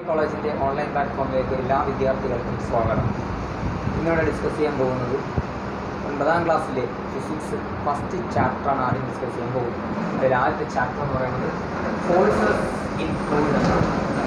കോളേജിൻ്റെ ഓൺലൈൻ പ്ലാറ്റ്ഫോമിലേക്ക് എല്ലാ വിദ്യാർത്ഥികൾക്കും സ്വാഗതം ഇന്നിവിടെ ഡിസ്കസ് ചെയ്യാൻ പോകുന്നത് ഒൻപതാം ക്ലാസ്സിലെ ഫിസിക്സ് ഫസ്റ്റ് ചാപ്റ്ററാണ് ആദ്യം ഡിസ്കസ് ചെയ്യാൻ പോകുന്നത് അതിൽ ആദ്യത്തെ ചാപ്റ്റർ എന്ന് പറയുന്നത് ഫോഴ്സസ് ഇൻ ഫ്ലൂയിഡ് എന്നാണ്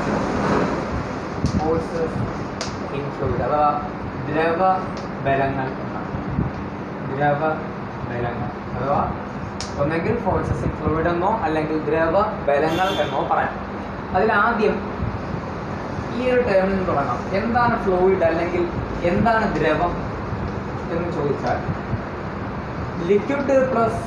ഫോഴ്സസ് ഇൻ ഫ്ലൂയിഡ് അഥവാ ദ്രവ ബലങ്ങൾ എന്നാണ് ദ്രവ ബലങ്ങൾ അഥവാ ഒന്നെങ്കിൽ ഫോഴ്സസ് ഇൻ ഫ്ലൂയിഡ് എന്നോ അല്ലെങ്കിൽ ദ്രവ ബലങ്ങൾ എന്നോ പറയാം അതിലാദ്യം ഈ ഒരു ടേമിൽ നിന്ന് തുടങ്ങാം എന്താണ് ഫ്ലൂയിഡ് അല്ലെങ്കിൽ എന്താണ് ദ്രവം എന്ന് ചോദിച്ചാൽ liquid plus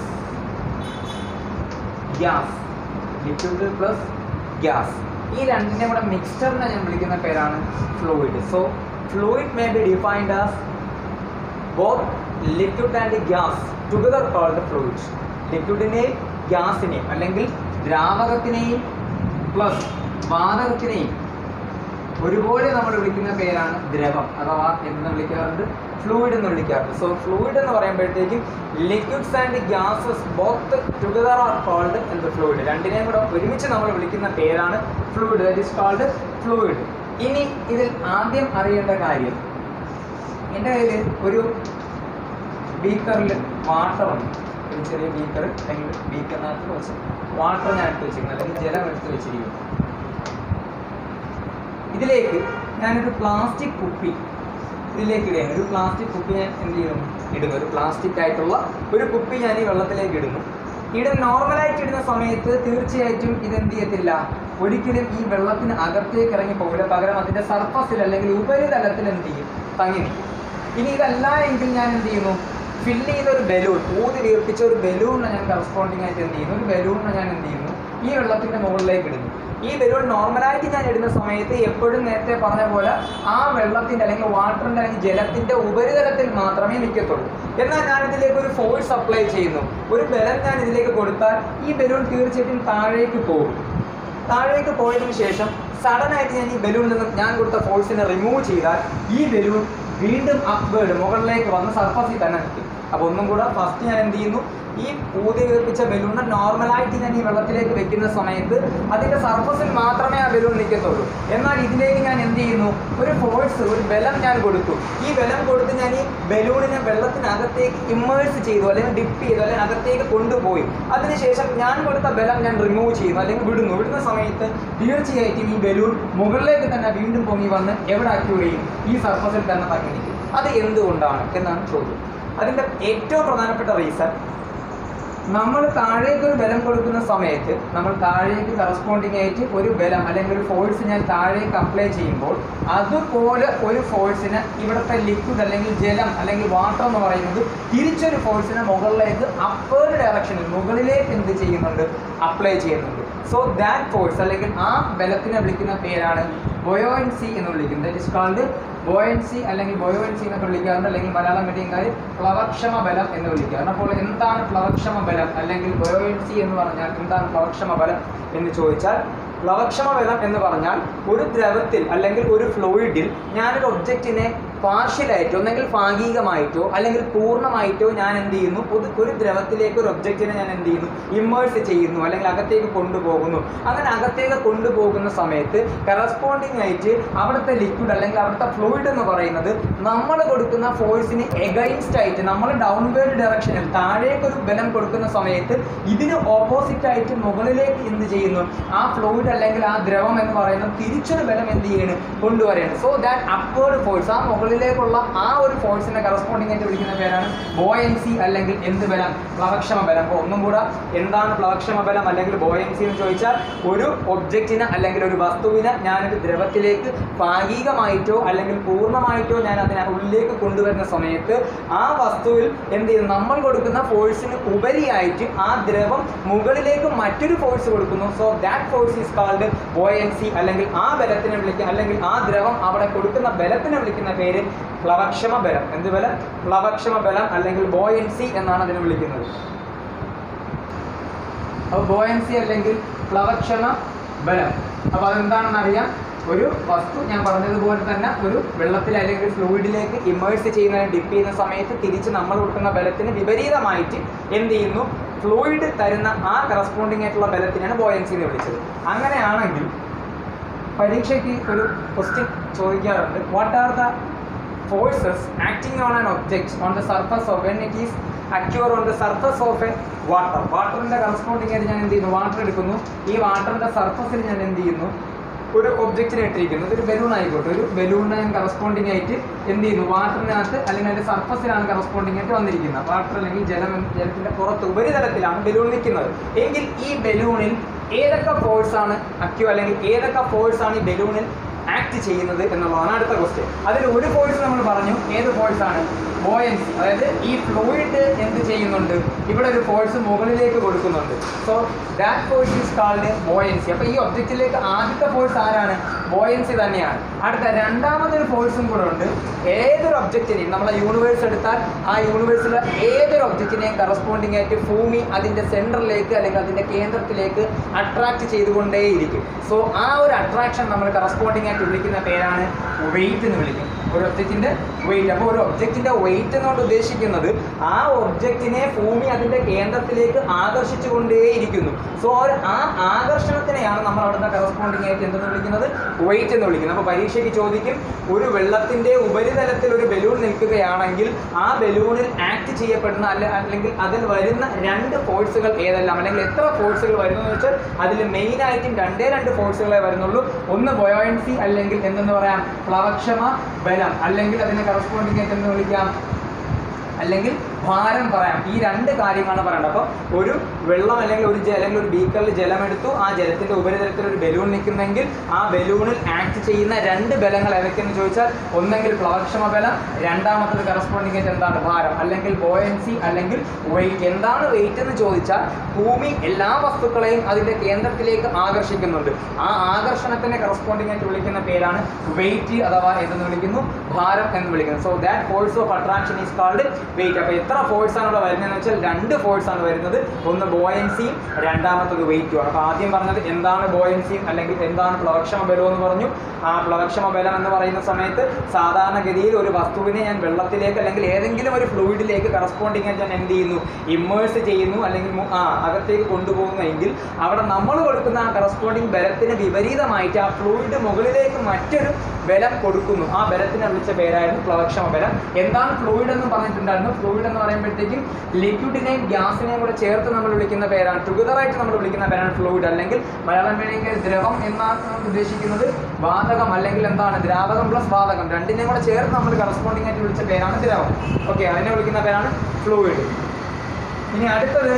gas liquid plus gas ഈ രണ്ടിനെ കൂടെ മിക്സ്ചറിനെ ഞാൻ വിളിക്കുന്ന പേരാണ് fluid so fluid may be defined as both liquid and gas together called fluid ലിക്വിഡിനെയും ഗ്യാസിനെയും അല്ലെങ്കിൽ ദ്രാവകത്തിനെയും പ്ലസ് വാതകത്തിനെയും ഒരുപോലെ നമ്മൾ വിളിക്കുന്ന പേരാണ് ദ്രവം അഥവാ എന്ന് വിളിക്കാറുണ്ട് ഫ്ലൂയിഡ് എന്ന് വിളിക്കാറുണ്ട് സോ ഫ്ലൂയിഡ് എന്ന് പറയുമ്പോഴത്തേക്കും liquids and gases both together are called എന്ത് ഫ്ലൂയിഡ് രണ്ടിനെയും കൂടെ ഒരുമിച്ച് നമ്മൾ വിളിക്കുന്ന പേരാണ് fluid that is called fluid ഇനി ഇതിൽ ആദ്യം അറിയേണ്ട കാര്യം എൻ്റെ കയ്യിൽ ഒരു ബീക്കറിൽ വാട്ടർ ഉണ്ട് ഒരു ചെറിയ ബീക്കർ അല്ലെങ്കിൽ ബീക്കറിനകത്ത് കുറച്ച് വാട്ടർ ഞാൻ എടുത്ത് വെച്ചിരിക്കുന്നു അല്ലെങ്കിൽ ജലം എടുത്ത് വെച്ചിരിക്കുന്നു ഇതിലേക്ക് ഞാനൊരു പ്ലാസ്റ്റിക് കുപ്പി ഇതിലേക്ക് ഇടുകയാണ് ഒരു പ്ലാസ്റ്റിക് കുപ്പി ഞാൻ എന്ത് ചെയ്യുന്നു ഇടുന്നു ഒരു പ്ലാസ്റ്റിക് ആയിട്ടുള്ള ഒരു കുപ്പി ഞാൻ ഈ വെള്ളത്തിലേക്ക് ഇടുന്നു ഇടുന്ന നോർമലായിട്ട് ഇടുന്ന സമയത്ത് തീർച്ചയായിട്ടും ഇത് എന്ത് ചെയ്യത്തില്ല ഒരിക്കലും ഈ വെള്ളത്തിന് അകത്തേക്ക് ഇറങ്ങി പോകില്ല പകരം അതിൻ്റെ സർഫസിൽ അല്ലെങ്കിൽ ഉപരിതലത്തിൽ എന്ത് ചെയ്യും തങ്ങി നിൽക്കും ഇനി ഇതല്ല എങ്കിൽ ഞാൻ എന്ത് ചെയ്യുന്നു ഫില്ല് ചെയ്ത ഒരു ബലൂൺ ഊതി വീർപ്പിച്ച ഒരു ബലൂണിനെ ഞാൻ കറസ്പോണ്ടിങ് ആയിട്ട് എന്ത് ചെയ്യുന്നു ഒരു ബലൂണിനെ ഞാൻ എന്ത് ചെയ്യുന്നു ഈ വെള്ളത്തിൻ്റെ മുകളിലേക്ക് ഇടുന്നു ഈ ബലൂൺ നോർമലായിട്ട് ഞാൻ ഇടുന്ന സമയത്ത് എപ്പോഴും നേരത്തെ പറഞ്ഞ പോലെ ആ വെള്ളത്തിൻ്റെ അല്ലെങ്കിൽ വാട്ടറിൻ്റെ അല്ലെങ്കിൽ ജലത്തിൻ്റെ ഉപരിതലത്തിൽ മാത്രമേ നിൽക്കത്തുള്ളൂ എന്നാൽ ഞാൻ ഇതിലേക്ക് ഒരു ഫോഴ്സ് അപ്ലൈ ചെയ്യുന്നു ഒരു ബലം ഞാൻ ഇതിലേക്ക് കൊടുത്താൽ ഈ ബലൂൺ തീർച്ചയായിട്ടും താഴേക്ക് പോകും താഴേക്ക് പോയതിനു ശേഷം സഡൻ ആയിട്ട് ഞാൻ ഈ ബലൂണിൽ നിന്നും ഞാൻ കൊടുത്ത ഫോഴ്സിനെ റിമൂവ് ചെയ്താൽ ഈ ബലൂൺ വീണ്ടും അപ്വേർഡ് മുകളിലേക്ക് വന്ന് സർഫസിൽ തന്നെ നിൽക്കും അപ്പോൾ ഒന്നും കൂടെ ഫസ്റ്റ് ഞാൻ എന്ത് ചെയ്യുന്നു ഈ ഊതി വീർപ്പിച്ച ബലൂണിനെ നോർമലായിട്ട് ഞാൻ ഈ വെള്ളത്തിലേക്ക് വെക്കുന്ന സമയത്ത് അതിൻ്റെ സർഫസിൽ മാത്രമേ ആ ബലൂൺ നിൽക്കത്തുള്ളൂ എന്നാൽ ഇതിലേക്ക് ഞാൻ എന്ത് ചെയ്യുന്നു ഒരു ഫോഴ്സ് ഒരു ബലം ഞാൻ കൊടുത്തു ഈ ബലം കൊടുത്ത് ഞാൻ ഈ ബലൂണിനെ വെള്ളത്തിനകത്തേക്ക് ഇമ്മേഴ്സ് ചെയ്തു അല്ലെങ്കിൽ ഡിപ്പ് ചെയ്തു അല്ലെങ്കിൽ അകത്തേക്ക് കൊണ്ടുപോയി അതിനുശേഷം ഞാൻ കൊടുത്ത ബലം ഞാൻ റിമൂവ് ചെയ്യുന്നു അല്ലെങ്കിൽ വിടുന്നു വിടുന്ന സമയത്ത് തീർച്ചയായിട്ടും ഈ ബലൂൺ മുകളിലേക്ക് തന്നെ വീണ്ടും പൊങ്ങി വന്ന് എവിടെ ആക്റ്റീവ് ചെയ്യും ഈ സർഫസിൽ തന്നെ തങ്ങി നിൽക്കും അത് എന്തുകൊണ്ടാണ് എന്നാണ് ചോദ്യം അതിൻ്റെ ഏറ്റവും പ്രധാനപ്പെട്ട റീസൺ നമ്മൾ താഴേക്ക് ഒരു ബലം കൊടുക്കുന്ന സമയത്ത് നമ്മൾ താഴേക്ക് കറസ്പോണ്ടിങ് ആയിട്ട് ഒരു ബലം അല്ലെങ്കിൽ ഒരു ഫോഴ്സ് ഞാൻ താഴേക്ക് അപ്ലൈ ചെയ്യുമ്പോൾ അതുപോലെ ഒരു ഫോഴ്സിന് ഇവിടുത്തെ ലിക്വിഡ് അല്ലെങ്കിൽ ജലം അല്ലെങ്കിൽ വാട്ടർ എന്ന് പറയുന്നത് തിരിച്ചൊരു ഫോഴ്സിനെ മുകളിലേക്ക് അപ്പേർഡ് ഡയറക്ഷനിൽ മുകളിലേക്ക് എന്ത് ചെയ്യുന്നുണ്ട് അപ്ലൈ ചെയ്യുന്നുണ്ട് സോ ദാറ്റ് ഫോഴ്സ് അല്ലെങ്കിൽ ആ ബലത്തിനെ വിളിക്കുന്ന പേരാണ് ബൊയോൻസി എന്ന് വിളിക്കുന്നത് ദറ്റ് ഇസ് കാൾഡ് ബോയൻസി അല്ലെങ്കിൽ ബോയോൻസി എന്നൊക്കെ വിളിക്കാറുണ്ട് അല്ലെങ്കിൽ മലയാളം മീഡിയംകാർ പ്ലവക്ഷമ ബലം എന്ന് വിളിക്കാറുണ്ട് അപ്പോൾ എന്താണ് പ്ലവക്ഷമ ബലം അല്ലെങ്കിൽ ബോയോൻസി എന്ന് പറഞ്ഞാൽ എന്താണ് പ്ലവക്ഷമ ബലം എന്ന് ചോദിച്ചാൽ പ്ലവക്ഷമ ബലം എന്ന് പറഞ്ഞാൽ ഒരു ദ്രവത്തിൽ അല്ലെങ്കിൽ ഒരു ഫ്ലൂയിഡിൽ ഞാനൊരു ഒബ്ജക്റ്റിനെ പാർഷ്യലായിട്ടോ അല്ലെങ്കിൽ ഭാഗികമായിട്ടോ അല്ലെങ്കിൽ പൂർണ്ണമായിട്ടോ ഞാൻ എന്ത് ചെയ്യുന്നു ഒരു ഒരു ദ്രവത്തിലേക്ക് ഒരു ഒബ്ജക്റ്റിനെ ഞാൻ എന്ത് ചെയ്യുന്നു ഇമ്മേഴ്സ് ചെയ്യുന്നു അല്ലെങ്കിൽ അകത്തേക്ക് കൊണ്ടുപോകുന്നു അങ്ങനെ അകത്തേക്ക് കൊണ്ടുപോകുന്ന സമയത്ത് കറസ്പോണ്ടിങ് ആയിട്ട് അവിടുത്തെ ലിക്വിഡ് അല്ലെങ്കിൽ അവിടുത്തെ ഫ്ലൂയിഡ് എന്ന് പറയുന്നത് നമ്മൾ കൊടുക്കുന്ന ഫോഴ്സിന് എഗൈൻസ്റ്റ് ആയിട്ട് നമ്മൾ ഡൗൺവേർഡ് ഡയറക്ഷനിൽ താഴേക്ക് ഒരു ബലം കൊടുക്കുന്ന സമയത്ത് ഇതിന് ഓപ്പോസിറ്റ് ആയിട്ട് മുകളിലേക്ക് എന്ത് ചെയ്യുന്നു ആ ഫ്ലൂയിഡ് അല്ലെങ്കിൽ ആ ദ്രവം എന്ന് പറയുന്നത് തിരിച്ചൊരു ബലം എന്ത് ചെയ്യണം കൊണ്ടുവരികയാണ് സോ ദാറ്റ് അപ്വേർഡ് ഫോഴ്സ് ആ മുകളിലേക്കുള്ള ആ ഒരു ഫോഴ്സിനെ കറസ്പോണ്ടിങ് ആയിട്ട് വിളിക്കുന്ന പേരാണ് ബോയൻസി അല്ലെങ്കിൽ എന്ത് ബലം പ്ലവക്ഷമ ബലം അപ്പോൾ ഒന്നും കൂടെ എന്താണ് പ്ലവക്ഷമ ബലം അല്ലെങ്കിൽ ബോയൻസി എന്ന് ചോദിച്ചാൽ ഒരു ഒബ്ജക്റ്റിന് അല്ലെങ്കിൽ ഒരു വസ്തുവിനെ ഞാനൊരു ദ്രവത്തിലേക്ക് ഭാഗികമായിട്ടോ അല്ലെങ്കിൽ പൂർണ്ണമായിട്ടോ ഞാൻ അതിനെ ഉള്ളിലേക്ക് കൊണ്ടുവരുന്ന സമയത്ത് ആ വസ്തുവിൽ എന്ത് ചെയ്യുന്നു നമ്മൾ കൊടുക്കുന്ന ഫോഴ്സിന് ഉപരിയായിട്ട് ആ ദ്രവം മുകളിലേക്ക് മറ്റൊരു ഫോഴ്സ് കൊടുക്കുന്നു so that force is called buoyancy അല്ലെങ്കിൽ ആ ബലത്തിനെ വിളിക്കുക അല്ലെങ്കിൽ ആ ദ്രവം അവിടെ കൊടുക്കുന്ന ബലത്തിനെ വിളിക്കുന്ന പേര് പ്ലവക്ഷമ ബലം എന്ത് ബലം പ്ലവക്ഷമ ബലം അല്ലെങ്കിൽ ബോയൻസി എന്നാണ് അതിനെ വിളിക്കുന്നത് അപ്പോൾ ബോയൻസി അല്ലെങ്കിൽ പ്ലവക്ഷമ ബലം അപ്പോൾ അതെന്താണെന്ന് അറിയാം ഒരു വസ്തു ഞാൻ പറഞ്ഞതുപോലെ തന്നെ ഒരു വെള്ളത്തിൽ അല്ലെങ്കിൽ ഒരു ഫ്ലൂയിഡിലേക്ക് ഇമേഴ്സ് ചെയ്യുന്ന ഡിപ്പ് ചെയ്യുന്ന സമയത്ത് തിരിച്ച് നമ്മൾ കൊടുക്കുന്ന ബലത്തിന് വിപരീതമായിട്ട് എന്ത് ചെയ്യുന്നു ഫ്ലൂയിഡ് തരുന്ന ആ കറസ്പോണ്ടിങ് ആയിട്ടുള്ള ബലത്തിനാണ് ബോയൻസി എന്ന് വിളിച്ചത് അങ്ങനെയാണെങ്കിൽ പരീക്ഷയ്ക്ക് ഒരു ക്വസ്റ്റ്യൻ ചോദിക്കാറുണ്ട് what are the forces acting on an object on the surface of when it is occur on the surface of a water വാട്ടറിന്റെ കറസ്പോണ്ടിങ് ആയിട്ട് ഞാൻ എന്ത് ചെയ്യുന്നു വാട്ടർ എടുക്കുന്നു ഈ വാട്ടറിന്റെ സർഫസിൽ ഞാൻ എന്ത് ചെയ്യുന്നു ഒരു ഒബ്ജക്റ്റിനെ ഇട്ടിരിക്കുന്നു ഇതൊരു ബലൂൺ ആയിക്കോട്ടെ ഒരു ബലൂണിനെ ഞാൻ കറസ്പോണ്ടിങ് ആയിട്ട് എന്ത് ചെയ്യുന്നു വാട്ടറിനകത്ത് അല്ലെങ്കിൽ അതിന്റെ സർഫസിലാണ് കറസ്പോണ്ടിങ് ആയിട്ട് വന്നിരിക്കുന്നത് വാട്ടർ അല്ലെങ്കിൽ ജലം എന്ന് ജലത്തിന്റെ പുറത്ത് ഉപരിതലത്തിലാണ് ബലൂൺ നിൽക്കുന്നത് എങ്കിൽ ഈ ബലൂണിൽ ഏതൊക്കെ ഫോഴ്സ് ആണ് അക്യു അല്ലെങ്കിൽ ഏതൊക്കെ ഫോഴ്സ് ആണ് ഈ ബലൂണിൽ ആക്ട് ചെയ്യുന്നത് എന്നുള്ളതാണ് അടുത്ത ക്വസ്റ്റ്യൻ അതിൽ ഒരു ഫോഴ്സ് നമ്മൾ പറഞ്ഞു ഏത് ഫോഴ്സ് ആണ് ബോയൻസി അതായത് ഈ ഫ്ലൂയിഡ് എന്ത് ചെയ്യുന്നുണ്ട് ഇവിടെ ഒരു ഫോഴ്സ് മുകളിലേക്ക് കൊടുക്കുന്നുണ്ട് so that force is called buoyancy അപ്പോൾ ഈ ഒബ്ജക്റ്റിലേക്ക് ആദ്യത്തെ ഫോഴ്സ് ആരാണ് ബോയൻസി തന്നെയാണ് അടുത്ത രണ്ടാമതൊരു ഫോഴ്സും കൂടെ ഉണ്ട് ഏതൊരു ഒബ്ജക്റ്റിനെയും നമ്മളെ യൂണിവേഴ്സ് എടുത്താൽ ആ യൂണിവേഴ്സിലെ ഏതൊരു ഒബ്ജക്റ്റിനെയും കറസ്പോണ്ടിങ് ആയിട്ട് ഭൂമി അതിൻ്റെ സെൻറ്ററിലേക്ക് അല്ലെങ്കിൽ അതിൻ്റെ കേന്ദ്രത്തിലേക്ക് അട്രാക്ട് ചെയ്തുകൊണ്ടേയിരിക്കും സോ ആ ഒരു അട്രാക്ഷൻ നമ്മൾ കറസ്പോണ്ടിങ് ആയിട്ട് വിളിക്കുന്ന പേരാണ് വെയിറ്റ് എന്ന് വിളിക്കും ഒരു ഒബ്ജക്റ്റിൻ്റെ വെയിറ്റ് അപ്പോൾ ഒരു ഒബ്ജക്റ്റിൻ്റെ വെയിറ്റ് എന്നുകൊണ്ട് ഉദ്ദേശിക്കുന്നത് ആ ഒബ്ജക്റ്റിനെ ഭൂമി അതിൻ്റെ കേന്ദ്രത്തിലേക്ക് ആകർഷിച്ചുകൊണ്ടേയിരിക്കുന്നു സോ ആ ആകർഷണത്തിനെയാണ് നമ്മൾ അവിടുത്തെ കറസ്പോണ്ടിങ് ആയിട്ട് എന്തെന്ന് വിളിക്കുന്നത് വെയിറ്റ് എന്ന് വിളിക്കുന്നത് അപ്പോൾ പരീക്ഷയ്ക്ക് ചോദിക്കും ഒരു വെള്ളത്തിൻ്റെ ഉപരിതലത്തിൽ ഒരു ബലൂൺ നിൽക്കുകയാണെങ്കിൽ ആ ബലൂണിൽ ആക്ട് ചെയ്യപ്പെടുന്ന അല്ല അല്ലെങ്കിൽ അതിൽ വരുന്ന രണ്ട് ഫോഴ്സുകൾ ഏതെല്ലാം അല്ലെങ്കിൽ എത്ര ഫോഴ്സുകൾ വരുന്നു എന്ന് വെച്ചാൽ അതിൽ മെയിൻ ആയിട്ടും രണ്ടേ രണ്ട് ഫോഴ്സുകളെ വരുന്നുള്ളൂ ഒന്ന് ബയോയൻസി അല്ലെങ്കിൽ എന്തെന്ന് പറയാം പ്ലവക്ഷമ ബലം അല്ലെങ്കിൽ അതിനെ കറസ്പോണ്ടിങ് ആയിട്ട് എന്ന് വിളിക്കാം അല്ലെങ്കിൽ ഭാരം പറയാം ഈ രണ്ട് കാര്യങ്ങളാണ് പറയേണ്ടത് അപ്പോൾ ഒരു വെള്ളം അല്ലെങ്കിൽ ഒരു ജല അല്ലെങ്കിൽ ഒരു ബീക്കറിൽ ജലമെടുത്തു ആ ജലത്തിന്റെ ഉപരിതലത്തിൽ ഒരു ബലൂൺ നിൽക്കുന്നെങ്കിൽ ആ ബലൂണിൽ ആക്ട് ചെയ്യുന്ന രണ്ട് ബലങ്ങൾ ഏതൊക്കെയെന്ന് ചോദിച്ചാൽ ഒന്നെങ്കിൽ പ്ലവക്ഷമ ബലം രണ്ടാമത്തത് കറസ്പോണ്ടിങ് ആയിട്ട് എന്താണ് ഭാരം അല്ലെങ്കിൽ ബോയൻസി അല്ലെങ്കിൽ വെയിറ്റ് എന്താണ് വെയിറ്റ് എന്ന് ചോദിച്ചാൽ ഭൂമി എല്ലാ വസ്തുക്കളെയും അതിന്റെ കേന്ദ്രത്തിലേക്ക് ആകർഷിക്കുന്നുണ്ട് ആ ആകർഷണത്തിനെ കറസ്പോണ്ടിങ് ആയിട്ട് വിളിക്കുന്ന പേരാണ് വെയിറ്റ് അഥവാ എന്തെന്ന് വിളിക്കുന്നു ഭാരം എന്ന് വിളിക്കുന്നത് so that force of attraction is called weight അപ്പോൾ എത്ര ഫോഴ്സ് ആണ് ഇവിടെ വരുന്നതെന്ന് വെച്ചാൽ രണ്ട് ഫോഴ്സ് ആണ് വരുന്നത് ഒന്ന് ബോയൻസിയും രണ്ടാമത്തത് വെയിറ്റും ആണ് അപ്പോൾ ആദ്യം പറഞ്ഞത് എന്താണ് ബോയൻസിയും അല്ലെങ്കിൽ എന്താണ് പ്ലവക്ഷമ ബലം എന്ന് പറഞ്ഞു ആ പ്ലവക്ഷമ ബലം എന്ന് പറയുന്ന സമയത്ത് സാധാരണഗതിയിൽ ഒരു വസ്തുവിനെ ഞാൻ വെള്ളത്തിലേക്ക് അല്ലെങ്കിൽ ഏതെങ്കിലും ഒരു ഫ്ലൂയിഡിലേക്ക് കറസ്പോണ്ടിങ് ആയിട്ട് ഞാൻ എന്ത് ചെയ്യുന്നു ഇമ്മേഴ്സ് ചെയ്യുന്നു അല്ലെങ്കിൽ മു- ആ അകത്തേക്ക് കൊണ്ടുപോകുന്നെങ്കിൽ അവിടെ നമ്മൾ കൊടുക്കുന്ന ആ കറസ്പോണ്ടിങ് ബലത്തിന് വിപരീതമായിട്ട് ആ ഫ്ലൂയിഡ് മുകളിലേക്ക് മറ്റൊരു ബലം കൊടുക്കുന്നു ആ ബലത്തിനെ വിളിച്ച പേരായിരുന്നു പ്ലവക്ഷമ ബലം എന്താണ് ഫ്ലൂയിഡ് എന്ന് പറഞ്ഞിട്ടുണ്ടായിരുന്നു ഫ്ലൂയിഡ് എന്ന് പറയുമ്പോഴത്തേക്കും ലിക്വിഡിനെയും ഗ്യാസിനെയും കൂടെ ചേർത്ത് നമ്മൾ വിളിക്കുന്ന പേരാണ് ടുഗദറായിട്ട് നമ്മൾ വിളിക്കുന്ന പേരാണ് ഫ്ലൂയിഡ് അല്ലെങ്കിൽ മലയാളം വേണമെങ്കിൽ ദ്രവം എന്നാണ് ഉദ്ദേശിക്കുന്നത് വാതകം അല്ലെങ്കിൽ എന്താണ് ദ്രാവകം പ്ലസ് വാതകം രണ്ടിനെയും കൂടെ ചേർത്ത് നമ്മൾ കറസ്പോണ്ടിങ് ആയിട്ട് വിളിച്ച പേരാണ് ദ്രവം ഓക്കെ അതിനെ വിളിക്കുന്ന പേരാണ് ഫ്ലൂയിഡ് ഇനി അടുത്തത്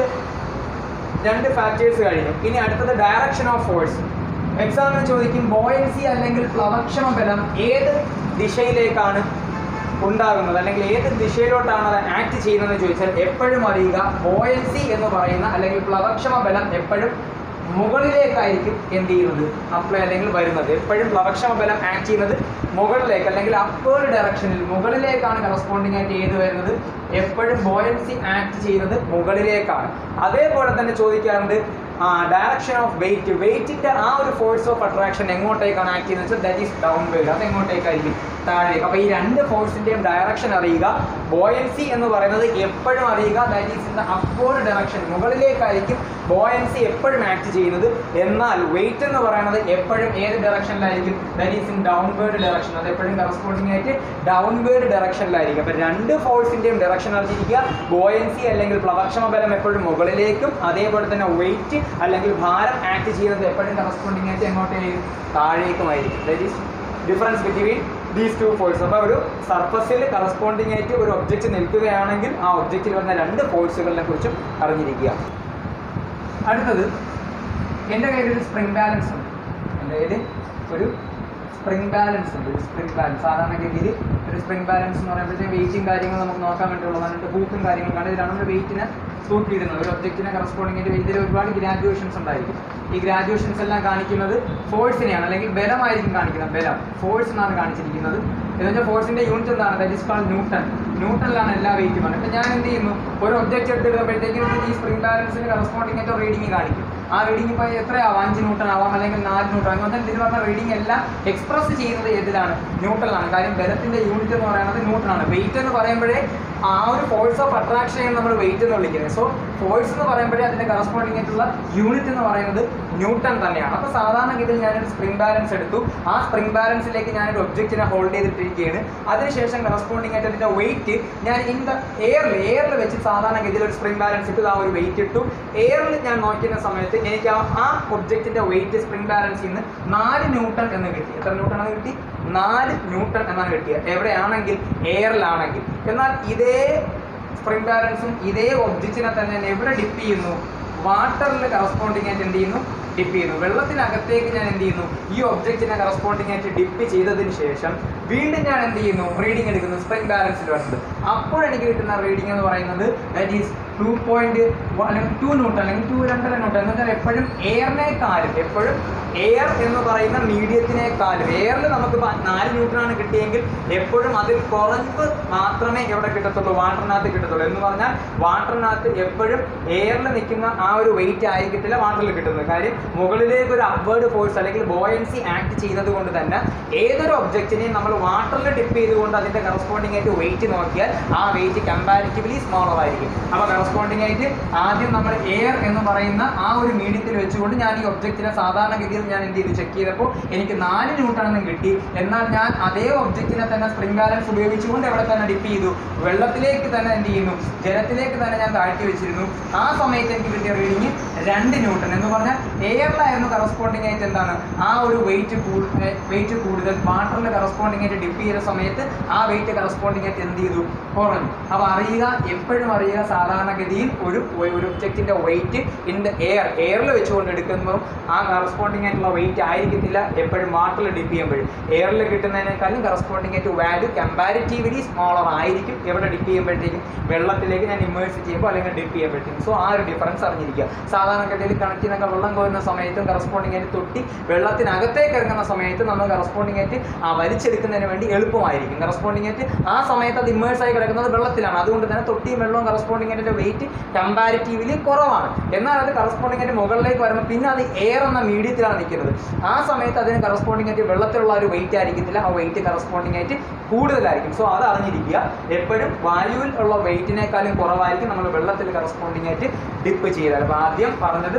രണ്ട് ഫാക്ടേഴ്സ് കഴിഞ്ഞു ഇനി അടുത്തത് ഡയറക്ഷൻ ഓഫ് ഫോഴ്സ് എക്സാമിന് ചോദിക്കും ബോയൻസി അല്ലെങ്കിൽ പ്ലവക്ഷമ ബലം ഏത് ദിശയിലേക്കാണ് ഉണ്ടാകുന്നത് അല്ലെങ്കിൽ ഏത് ദിശയിലോട്ടാണ് അത് ആക്ട് ചെയ്യുന്നത് ചോദിച്ചാൽ എപ്പോഴും അറിയുക ബോയൻസി എന്ന് പറയുന്ന അല്ലെങ്കിൽ പ്ലവക്ഷമ ബലം എപ്പോഴും മുകളിലേക്കായിരിക്കും എന്ത് ചെയ്യുന്നത് അപ്ലൈ അല്ലെങ്കിൽ വരുന്നത് എപ്പോഴും പ്ലവക്ഷമ ബലം ആക്ട് ചെയ്യുന്നത് മുകളിലേക്ക് അല്ലെങ്കിൽ അപ്പേർഡ് ഡയറക്ഷനിൽ മുകളിലേക്കാണ് കറസ്പോണ്ടിങ് ആയിട്ട് ഏത് വരുന്നത് എപ്പോഴും ബോയൻസി ആക്ട് ചെയ്യുന്നത് മുകളിലേക്കാണ് അതേപോലെ തന്നെ ചോദിക്കാറുണ്ട് ഡയറക്ഷൻ ഓഫ് വെയിറ്റ് വെയിറ്റിന്റെ ആ ഒരു ഫോഴ്സ് ഓഫ് അട്രാക്ഷൻ എങ്ങോട്ടേക്കാണ് ആക്ട് ചെയ്യുന്നത് വെച്ചാൽ ദാറ്റ് ഈസ് ഡൗൺ വേർഡ് അത് എങ്ങോട്ടേക്കായിരിക്കും താഴേക്ക് അപ്പോൾ ഈ രണ്ട് ഫോഴ്സിന്റെയും ഡയറക്ഷൻ അറിയുക ബോയൻസി എന്ന് പറയുന്നത് എപ്പോഴും അറിയുക that is in the upward direction മുകളിലേക്കായിരിക്കും ബോയൻസി എപ്പോഴും ആക്ട് ചെയ്യുന്നത് എന്നാൽ വെയിറ്റ് എന്ന് പറയുന്നത് എപ്പോഴും ഏത് ഡയറക്ഷനിലായിരിക്കും that is in downward direction അത് എപ്പോഴും കറസ്പോണ്ടിങ് ആയിട്ട് ഡൗൺവേർഡ് ഡയറക്ഷനിലായിരിക്കും അപ്പോൾ രണ്ട് ഫോഴ്സിന്റെയും ഡയറക്ഷൻ അറിഞ്ഞിരിക്കുക ബോയൻസി അല്ലെങ്കിൽ പ്ലവക്ഷമ ബലം എപ്പോഴും മുകളിലേക്കും അതേപോലെ തന്നെ വെയിറ്റ് അല്ലെങ്കിൽ ഭാരം ആക്ട് ചെയ്യുന്നത് എപ്പോഴും കറസ്പോണ്ടിങ് ആയിട്ട് എങ്ങോട്ടേക്കും താഴേക്കുമായിരിക്കും that is difference between these two force അപ്പോൾ ഒരു സർഫസിൽ കറസ്പോണ്ടിങ് ആയിട്ട് ഒരു ഒബ്ജക്റ്റ് നിൽക്കുകയാണെങ്കിൽ ആ ഒബ്ജക്റ്റിൽ വരുന്ന രണ്ട് ഫോഴ്സുകളെ കുറിച്ചും അറിഞ്ഞിരിക്കുക അടുത്തത് എൻ്റെ കയ്യിൽ ഒരു സ്പ്രിംഗ് ബാലൻസ് ഉണ്ട് എൻ്റെ കയ്യിൽ ഒരു സ്പ്രിംഗ് ബാലൻസ് ഉണ്ട് ഒരു സ്പ്രിംഗ് ബാലൻസ് സാധാരണഗതിയിൽ ഒരു സ്പ്രിംഗ് ബാലൻസ് എന്ന് പറയുമ്പോഴത്തേക്ക് വെയിറ്റും കാര്യങ്ങളും നമുക്ക് നോക്കാൻ വേണ്ടിയുള്ളതാണ് ഹൂക്കും കാര്യങ്ങളാണ് ഇതിലാണ് നമ്മൾ വെയിറ്റിനെ തൂക്കിയിടുന്നത് ഒരു ഒബ്ജക്റ്റിനെ കറസ്പോണ്ടിങ് ആയിട്ട് ഇതിൽ ഒരുപാട് ഗ്രാജുവേഷൻസ് ഉണ്ടായിരിക്കും ഈ ഗ്രാജുവേഷൻസ് എല്ലാം കാണിക്കുന്നത് ഫോഴ്സിനെയാണ് അല്ലെങ്കിൽ ബലമായിരിക്കും കാണിക്കുന്നത് ബലം ഫോഴ്സ് എന്നാണ് കാണിച്ചിരിക്കുന്നത് എന്ന് വെച്ചാൽ ഫോഴ്സിന്റെ യൂണിറ്റ് എന്താണ് ദാറ്റ് ഇസ് കാൾഡ് ന്യൂട്ടൺ ന്യൂട്ടണിലാണ് എല്ലാ വെയിറ്റും ആണ് ഇപ്പം ഞാൻ എന്ത് ചെയ്യുന്നു ഒരു ഒബ്ജക്റ്റ് എടുത്തിടുമ്പോഴത്തേക്കും ഈ സ്പ്രിംഗ് ബാലൻസിന് കറസ്പോണ്ടിങ് ആയിട്ട് റീഡിങ് കാണിക്കും ആ റീഡിംഗ് ഇപ്പോൾ എത്രയാവാം അഞ്ച് ന്യൂട്ടൺ ആവാം അല്ലെങ്കിൽ നാല് ന്യൂട്ടൺ എന്ന് പറഞ്ഞാൽ ഇതിൽ പറഞ്ഞ റീഡിംഗ് എല്ലാം എക്സ്പ്രസ് ചെയ്യുന്നത് ഏതിലാണ് ന്യൂട്ടണിലാണ് കാര്യം ബലത്തിന്റെ യൂണിറ്റ് എന്ന് പറയുന്നത് ന്യൂട്ടൺ ആണ് വെയിറ്റ് എന്ന് പറയുമ്പോഴേ ആ ഒരു ഫോഴ്സ് ഓഫ് അട്രാക്ഷൻ നമ്മൾ വെയിറ്റ് എന്ന് വിളിക്കുന്നത് സോ ഫോഴ്സ് എന്ന് പറയുമ്പോഴേ അതിന്റെ കറസ്പോണ്ടിങ് ആയിട്ടുള്ള യൂണിറ്റ് എന്ന് പറയുന്നത് ന്യൂട്ടൺ തന്നെയാണ് അപ്പോൾ സാധാരണഗതിയിൽ ഞാനൊരു സ്പ്രിംഗ് ബാലൻസ് എടുത്തു ആ സ്പ്രിംഗ് ബാലൻസിലേക്ക് ഞാനൊരു ഒബ്ജക്റ്റിനെ ഹോൾഡ് ചെയ്തിട്ടിരിക്കുകയാണ് അതിനുശേഷം കറസ്പോണ്ടിങ് ആയിട്ട് അതിന്റെ വെയിറ്റ് ഞാൻ ഇൻ ദ എയറിൽ എയറിൽ വെച്ച് സാധാരണഗതിയിൽ ഒരു സ്പ്രിംഗ് ബാലൻസ് ഇട്ടു ആ ഒരു വെയിറ്റ് ഇട്ടു എയറിൽ ഞാൻ നോക്കുന്ന സമയത്ത് എനിക്ക് ആ ആ ഒബ്ജക്റ്റിന്റെ വെയിറ്റ് സ്പ്രിംഗ് ബാലൻസിൽ നിന്ന് നാല് ന്യൂട്ടൺ എന്ന് കിട്ടി എത്ര ന്യൂട്ടൺ എന്ന് കിട്ടി നാല് ന്യൂട്ടൺ എന്നാണ് കിട്ടിയത് എവിടെയാണെങ്കിൽ എയറിലാണെങ്കിൽ എന്നാൽ ഇതേ സ്പ്രിംഗ് ബാലൻസും ഇതേ ഒബ്ജക്റ്റിനെ തന്നെ ഞാൻ എവിടെ ഡിപ്പ് ചെയ്യുന്നു വാട്ടറിൽ കറസ്പോണ്ടിങ് ആയിട്ട് എന്ത് ചെയ്യുന്നു ഡിപ്പ് ചെയ്യുന്നു വെള്ളത്തിനകത്തേക്ക് ഞാൻ എന്ത് ചെയ്യുന്നു ഈ ഒബ്ജക്റ്റിനെ കറസ്പോണ്ടിങ് ആയിട്ട് ഡിപ്പ് ചെയ്തതിന് ശേഷം വീണ്ടും ഞാൻ എന്ത് ചെയ്യുന്നു റീഡിംഗ് എടുക്കുന്നു സ്പ്രിംഗ് ബാലൻസിൽ വരുന്നത് അപ്പോൾ എനിക്ക് കിട്ടുന്ന റീഡിംഗ് എന്ന് പറയുന്നത് ദാറ്റ് ഈസ് ടു പോയിന്റ് അല്ലെങ്കിൽ ടു ന്യൂട്ടൺ അല്ലെങ്കിൽ ടു രണ്ടര ന്യൂട്ടൺ എന്ന് വെച്ചാൽ എപ്പോഴും എയറിനേക്കാളും എപ്പോഴും എയർ എന്ന് പറയുന്ന മീഡിയത്തിനേക്കാളും എയറിൽ നമുക്ക് പ- നാല് ന്യൂട്ടനാണ് കിട്ടിയെങ്കിൽ എപ്പോഴും അതിൽ കുറവ് മാത്രമേ എവിടെ കിട്ടത്തുള്ളൂ വാട്ടറിനകത്ത് കിട്ടത്തുള്ളൂ എന്ന് പറഞ്ഞാൽ വാട്ടറിനകത്ത് എപ്പോഴും എയറിൽ നിൽക്കുന്ന ആ ഒരു വെയിറ്റ് ആയിരിക്കത്തില്ല വാട്ടറിൽ കിട്ടുന്നത് കാര്യം മുകളിലേക്ക് ഒരു അപ്വേർഡ് ഫോഴ്സ് അല്ലെങ്കിൽ ബോയൻസി ആക്ട് ചെയ്യുന്നത് കൊണ്ട് തന്നെ ഏതൊരു ഒബ്ജക്റ്റിനെയും നമ്മൾ വാട്ടറിൽ ഡിപ്പ് ചെയ്തുകൊണ്ട് അതിന്റെ കറസ്പോണ്ടിങ് ആയിട്ട് വെയിറ്റ് നോക്കിയാൽ ആ വെയിറ്റ് കമ്പാരിറ്റീവ്ലി സ്മോളർ ആയിരിക്കും അപ്പോൾ കറസ്പോണ്ടിങ് ആയിട്ട് ആദ്യം നമ്മൾ എയർ എന്ന് പറയുന്ന ആ ഒരു മീഡിയത്തിൽ വെച്ചുകൊണ്ട് ഞാൻ ഈ ഒബ്ജക്റ്റിനെ സാധാരണഗതിയിൽ ഞാൻ എന്ത് ചെയ്തു ചെക്ക് ചെയ്തപ്പോൾ എനിക്ക് നാല് ന്യൂട്ടൺ എന്നും കിട്ടി എന്നാൽ ഞാൻ അതേ ഒബ്ജക്റ്റിനെ തന്നെ സ്പ്രിംഗ് ബാലൻസ് ഉപയോഗിച്ചുകൊണ്ട് എവിടെ തന്നെ ഡിപ്പ് ചെയ്തു വെള്ളത്തിലേക്ക് തന്നെ എന്ത് ചെയ്യുന്നു ജലത്തിലേക്ക് തന്നെ ഞാൻ താഴ്ത്തി വെച്ചിരുന്നു ആ സമയത്ത് എനിക്ക് കിട്ടിയ റീഡിങ് രണ്ട് ന്യൂട്ടൺ എന്ന് പറഞ്ഞാൽ എയറിലായിരുന്നു കറസ്പോണ്ടിങ് ആയിട്ട് എന്താണ് ആ ഒരു വെയിറ്റ് വെയിറ്റ് കൂടുതൽ വാട്ടറിൽ കറസ്പോണ്ടിങ് ആയിട്ട് ഡിപ്പ് ചെയ്ത സമയത്ത് ആ വെയിറ്റ് കറസ്പോണ്ടിങ് ആയിട്ട് എന്ത് ചെയ്തു കുറഞ്ഞു അപ്പോൾ അറിയുക എപ്പോഴും അറിയുക സാധാരണഗതിയിൽ ഒരു ഒരു ഒബ്ജക്റ്റിന്റെ വെയിറ്റ് ഇൻ ദ എയർ എയറിൽ വെച്ചുകൊണ്ട് എടുക്കുമ്പോൾ ആ കറസ്പോണ്ടിങ് ആയിട്ടുള്ള വെയിറ്റ് ആയിരിക്കത്തില്ല എപ്പോഴും വാട്ടറിൽ ഡിപ്പ് ചെയ്യുമ്പോഴും എയറിൽ കിട്ടുന്നതിനേക്കാളും കറസ്പോണ്ടിങ് ആയിട്ട് വാല്യൂ കമ്പാരിറ്റീവ്ലി സ്മോളർ ആയിരിക്കും എവിടെ ഡിപ്പ് ചെയ്യുമ്പോഴത്തേക്കും വെള്ളത്തിലേക്ക് ഞാൻ ഇമേഴ്സ് ചെയ്യുമ്പോൾ അല്ലെങ്കിൽ ഡിപ്പ് ചെയ്യുമ്പോഴത്തേക്കും സോ ആ ഒരു ഡിഫറൻസ് അറിഞ്ഞിരിക്കുക സാധാരണഗതിയിൽ കിണറ്റിനൊക്കെ വെള്ളം കോരുന്ന സമയത്തും കറസ്പോണ്ടിങ് ആയിട്ട് തൊട്ടി വെള്ളത്തിനകത്തേക്ക് ഇറങ്ങുന്ന സമയത്ത് നമ്മൾ കറസ്പോണ്ടിങ് ആയിട്ട് ആ വലിച്ചെടുക്കുന്നതിന് വേണ്ടി എളുപ്പമായിരിക്കും കറസ്പോണ്ടിങ് ആയിട്ട് ആ സമയത്ത് അത് ഇമേഴ്സ് ആയി കിടക്കുന്നത് വെള്ളത്തിലാണ് അതുകൊണ്ട് തന്നെ തൊട്ടിയും വെള്ളവും കറസ്പോണ്ടിങ് ആയിട്ട് വെയിറ്റ് കമ്പാരിറ്റീവ്ലി കുറവാണ് എന്നാൽ അത് കറസ്പോണ്ടിങ് ആയിട്ട് മുകളിലേക്ക് വരുമ്പോൾ പിന്നെ അത് എയർ എന്ന മീഡിയത്തിലാണ് നിൽക്കുന്നത് ആ സമയത്ത് അതിന് കറസ്പോണ്ടിങ് ആയിട്ട് വെള്ളത്തിലുള്ള ഒരു വെയിറ്റ് ആയിരിക്കത്തില്ല ആ വെയിറ്റ് കറസ്പോണ്ടിങ് ആയിട്ട് കൂടുതലായിരിക്കും സോ അത് അറിഞ്ഞിരിക്കുക എപ്പോഴും വായുവിൽ ഉള്ള വെയിറ്റിനേക്കാളും കുറവായിരിക്കും നമ്മൾ വെള്ളത്തിൽ കറസ്പോണ്ടിങ് ആയിട്ട് ഡിപ്പ് ചെയ്താൽ അപ്പോൾ ആദ്യം പറഞ്ഞത്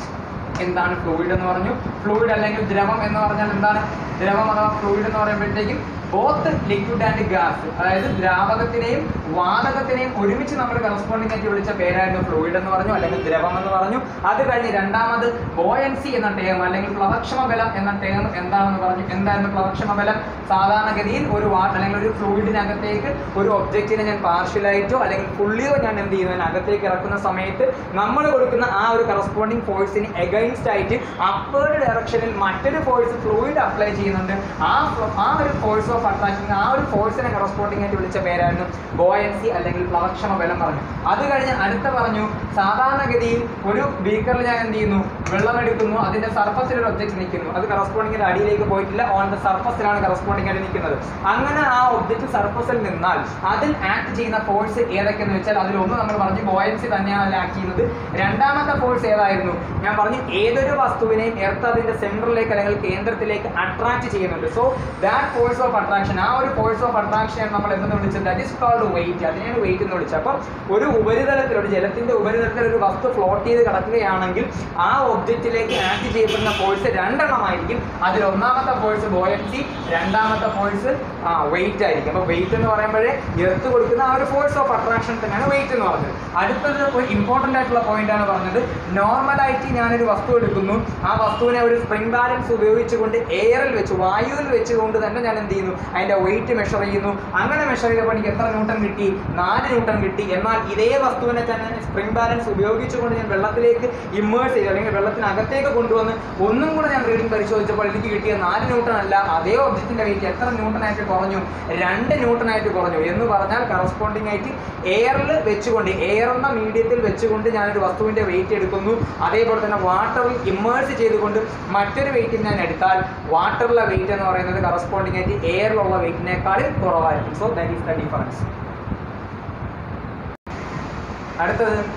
എന്താണ് ഫ്ലൂയിഡ് എന്ന് പറഞ്ഞു ഫ്ലൂയിഡ് അല്ലെങ്കിൽ ദ്രവം എന്ന് പറഞ്ഞാൽ എന്താണ് ദ്രവം അഥവാ ഫ്ലൂയിഡ് എന്ന് പറയുമ്പോഴത്തേക്കും ബോത്ത് ലിക്വിഡ് ആൻഡ് ഗ്യാസ് അതായത് ദ്രാവകത്തിനെയും വാതകത്തിനെയും ഒരുമിച്ച് നമ്മൾ കറസ്പോണ്ടിങ് ആയിട്ട് വിളിച്ച പേരായിരുന്നു ഫ്ലൂയിഡ് എന്ന് പറഞ്ഞു അല്ലെങ്കിൽ ദ്രവം എന്ന് പറഞ്ഞു അത് കഴിഞ്ഞ് രണ്ടാമത് ബോയൻസി എന്ന ടേം അല്ലെങ്കിൽ പ്ലവക്ഷമ ബലം എന്ന ടേം എന്താണെന്ന് പറഞ്ഞു എന്തായിരുന്നു പ്ലവക്ഷമ ബലം സാധാരണഗതിയിൽ ഒരു വാ അല്ലെങ്കിൽ ഒരു ഫ്ലൂയിഡിനകത്തേക്ക് ഒരു ഒബ്ജക്റ്റിനെ ഞാൻ പാർഷ്യലായിട്ടോ അല്ലെങ്കിൽ ഫുള്ളിയോ ഞാൻ എന്ത് ചെയ്യുന്നതിനകത്തേക്ക് ഇറക്കുന്ന സമയത്ത് നമ്മൾ കൊടുക്കുന്ന ആ ഒരു കറസ്പോണ്ടിങ് ഫോഴ്സിന് എഗൈൻസ്റ്റ് ആയിട്ട് അപ്പേർഡ് ഡയറക്ഷനിൽ മറ്റൊരു ഫോഴ്സ് ഫ്ലൂയിഡ് അപ്ലൈ ചെയ്യുന്നുണ്ട് ആ flo- ആ ഒരു ഫോഴ്സ് ഓഫ് അട്രാക്ഷൻ ആ ഒരു ഫോഴ്സിനെ കറസ്പോണ്ടിങ് ആയിട്ട് വിളിച്ച പേരായിരുന്നു ബോയൻസി അല്ലെങ്കിൽ പ്ലവക്ഷമ ബലം പറഞ്ഞു അത് കഴിഞ്ഞ് അടുത്ത പറഞ്ഞു സാധാരണഗതിയിൽ ഒരു ബീക്കറിൽ ഞാൻ എന്ത് ചെയ്യുന്നു വെള്ളം എടുക്കുന്നു അതിന്റെ സർഫസിൽ ഒരു ഒബ്ജക്റ്റ് നിൽക്കുന്നു അത് കറസ്പോണ്ടിങ്ങിന്റെ അടിയിലേക്ക് പോയിട്ടില്ല ഓൺ ദ സർഫസിലാണ് കറസ്പോണ്ടിങ് ആയിട്ട് നിൽക്കുന്നത് അങ്ങനെ ആ ഒബ്ജക്റ്റ് സർഫസിൽ നിന്നാൽ അതിൽ ആക്ട് ചെയ്യുന്ന ഫോഴ്സ് ഏതൊക്കെയെന്ന് വെച്ചാൽ അതിൽ ഒന്ന് നമ്മൾ പറഞ്ഞു ബോയൻസി തന്നെയാണ് അതിൽ ആക്ട് ചെയ്യുന്നത് രണ്ടാമത്തെ ഫോഴ്സ് ഏതായിരുന്നു ഞാൻ പറഞ്ഞു ഏതൊരു വസ്തുവിനെയും എർത്ത് അതിന്റെ സെൻട്രലിലേക്ക് അല്ലെങ്കിൽ കേന്ദ്രത്തിലേക്ക് അട്രാക്ട് ചെയ്യുന്നുണ്ട് so that force of attraction ആ ഒരു ഫോഴ്സ് ഓഫ് അട്രാക്ഷൻ നമ്മൾ എന്തെന്ന് വിളിച്ചത് ദാറ്റ് ഇസ് കോൾഡ് വെയിറ്റ് അതിനെയാണ് വെയിറ്റ് എന്ന് വിളിച്ചത് അപ്പം ഒരു ഉപരിതലത്തിൽ ഒരു ജലത്തിന്റെ ഉപരിതലത്തിൽ ഒരു വസ്തു ഫ്ലോട്ട് ചെയ്ത് കിടക്കുകയാണെങ്കിൽ ആ ഒബ്ജക്റ്റിലേക്ക് ആക്ട് ചെയ്യപ്പെടുന്ന ഫോഴ്സ് രണ്ടെണ്ണമായിരിക്കും അതിൽ ഒന്നാമത്തെ ഫോഴ്സ് ബോയൻസി രണ്ടാമത്തെ ഫോഴ്സ് ആ വെയിറ്റ് ആയിരിക്കും അപ്പോൾ വെയിറ്റ് എന്ന് പറയുമ്പോഴേ എർത്ത് കൊടുക്കുന്ന ആ ഒരു ഫോഴ്സ് ഓഫ് അട്രാക്ഷൻ തന്നെയാണ് വെയിറ്റ് എന്ന് പറഞ്ഞത് അടുത്തത് ഒരു ഇമ്പോർട്ടൻ്റ് ആയിട്ടുള്ള പോയിന്റ് ആണ് പറഞ്ഞത് നോർമലായിട്ട് ഞാനൊരു വസ്തു എടുക്കുന്നു ആ വസ്തുവിനെ ഒരു സ്പ്രിംഗ് ബാലൻസ് ഉപയോഗിച്ചുകൊണ്ട് എയറിൽ വെച്ച് വായുവിൽ വെച്ചുകൊണ്ട് തന്നെ ഞാൻ എന്ത് ചെയ്യുന്നു അതിന്റെ വെയിറ്റ് മെഷർ ചെയ്യുന്നു അങ്ങനെ മെഷർ ചെയ്തപ്പോൾ എനിക്ക് എത്ര ന്യൂട്ടൺ കിട്ടി നാല് ന്യൂട്ടൺ കിട്ടി എന്നാൽ ഇതേ വസ്തുവിനെ തന്നെ സ്പ്രിംഗ് ബാലൻസ് ഉപയോഗിച്ചുകൊണ്ട് ഞാൻ വെള്ളത്തിലേക്ക് ഇമ്മേഴ്സ് ചെയ്തു അല്ലെങ്കിൽ വെള്ളത്തിനകത്തേക്ക് കൊണ്ടുവന്ന് ഒന്നും കൂടെ ഞാൻ റീഡിംഗ് പരിശോധിച്ചപ്പോൾ എനിക്ക് കിട്ടിയ നാല് ന്യൂട്ടൺ അല്ല അതേ ഒബ്ജക്റ്റിന്റെ വെയിറ്റ് എത്ര ന്യൂട്ടൺ ആയിട്ട് കുറഞ്ഞു രണ്ട് ന്യൂട്ടൺ ആയിട്ട് കുറഞ്ഞു എന്ന് പറഞ്ഞാൽ കറസ്പോണ്ടിങ് ആയിട്ട് എയറിൽ വെച്ചുകൊണ്ട് എയർ എന്ന മീഡിയത്തിൽ വെച്ചുകൊണ്ട് ഞാനൊരു വസ്തുവിന്റെ വെയിറ്റ് എടുക്കുന്നു അതേപോലെ തന്നെ വാട്ടറിൽ ഇമ്മേഴ്സ് ചെയ്തുകൊണ്ട് മറ്റൊരു വെയിറ്റ് ഞാൻ എടുത്താൽ വാട്ടറിലെ വെയിറ്റ് എന്ന് പറയുന്നത് കറസ്പോണ്ടിങ് ആയിട്ട് എയറിലുള്ള വെയിറ്റിനേക്കാളും കുറവായിരിക്കും so that is the difference അടുത്തത്